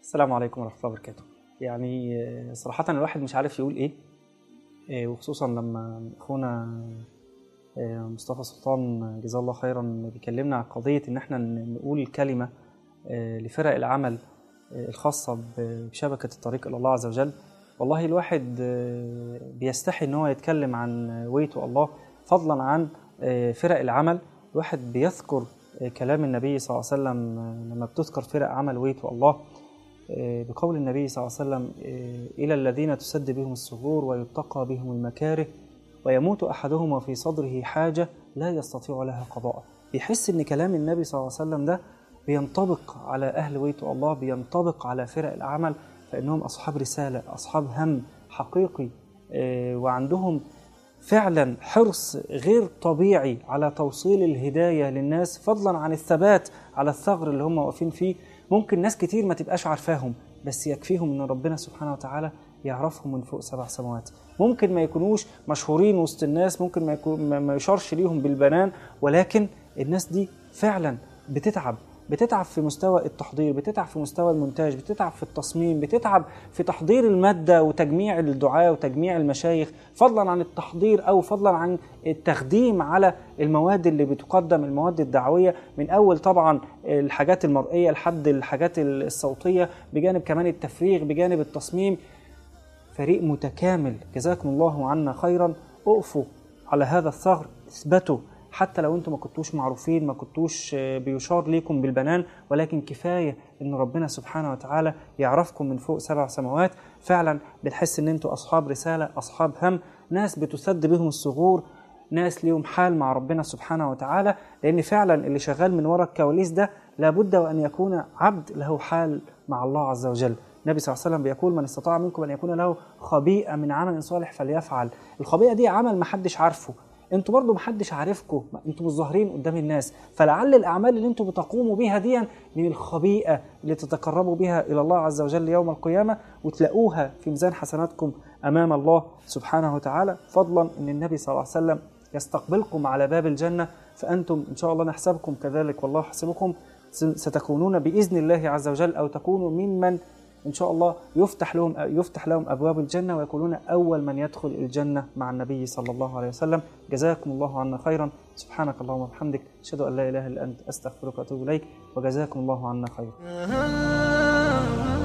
السلام عليكم ورحمة الله وبركاته يعني آه، صراحة الواحد مش عارف يقول إيه آه، وخصوصا لما أخونا آه، مصطفى سلطان جزاه الله خيرا بيكلمنا عن قضية إن إحنا ن- نقول كلمة آه، لفرق العمل آه، الخاصة ب- بشبكة الطريق إلى الله عز وجل والله الواحد آه، بيستحي إن هو يتكلم عن ويتو الله فضلا عن آه، فرق العمل الواحد بيذكر آه، كلام النبي صلى الله عليه وسلم آه، لما بتذكر فرق عمل ويتو الله آه، بقول النبي صلى الله عليه وسلم آه، إلى الذين تسد بهم الصغور ويتقى بهم المكاره ويموت أحدهم وفي صدره حاجة لا يستطيع لها قضاء بيحس إن كلام النبي صلى الله عليه وسلم ده بينطبق على أهل بيت الله بينطبق على فرق العمل فإنهم أصحاب رسالة أصحاب هم حقيقي آه، وعندهم فعلا حرص غير طبيعي على توصيل الهداية للناس فضلا عن الثبات على الثغر اللي هم واقفين فيه ممكن ناس كتير ما تبقاش عارفاهم بس يكفيهم ان ربنا سبحانه وتعالى يعرفهم من فوق سبع سماوات ممكن ما يكونوش مشهورين وسط الناس ممكن ما, يكون ما- ما يشارش ليهم بالبنان ولكن الناس دي فعلا بتتعب بتتعب في مستوى التحضير بتتعب في مستوى المونتاج بتتعب في التصميم بتتعب في تحضير المادة وتجميع الدعاء وتجميع المشايخ فضلا عن التحضير أو فضلا عن التخديم على المواد اللي بتقدم المواد الدعوية من أول طبعا الحاجات المرئية لحد الحاجات الصوتية بجانب كمان التفريغ بجانب التصميم فريق متكامل جزاكم الله عنا خيرا اقفوا على هذا الثغر اثبتوا حتى لو انتم ما كنتوش معروفين ما كنتوش آه، بيشار ليكم بالبنان ولكن كفايه ان ربنا سبحانه وتعالى يعرفكم من فوق سبع سماوات فعلا بنحس ان انتم اصحاب رساله اصحاب هم ناس بتسد بهم الثغور ناس ليهم حال مع ربنا سبحانه وتعالى لان فعلا اللي شغال من ورا الكواليس ده لابد وان يكون عبد له حال مع الله عز وجل النبي صلى الله عليه وسلم بيقول من استطاع منكم ان يكون له خبيئه من عمل صالح فليفعل الخبيئه دي عمل ما حدش عارفه انتوا برضو محدش عارفكم انتوا مش ظاهرين قدام الناس فلعل الاعمال اللي انتوا بتقوموا بيها دي من الخبيئه اللي تتقربوا بها الى الله عز وجل يوم القيامه وتلاقوها في ميزان حسناتكم امام الله سبحانه وتعالى فضلا ان النبي صلى الله عليه وسلم يستقبلكم على باب الجنه فانتم ان شاء الله نحسبكم كذلك والله حسبكم ستكونون باذن الله عز وجل او تكونوا ممن ان شاء الله يفتح لهم يفتح لهم ابواب الجنه ويكونون اول من يدخل الجنه مع النبي صلى الله عليه وسلم جزاكم الله عنا خيرا سبحانك اللهم وبحمدك اشهد ان لا اله الا انت استغفرك واتوب اليك وجزاكم الله عنا خيرا Ah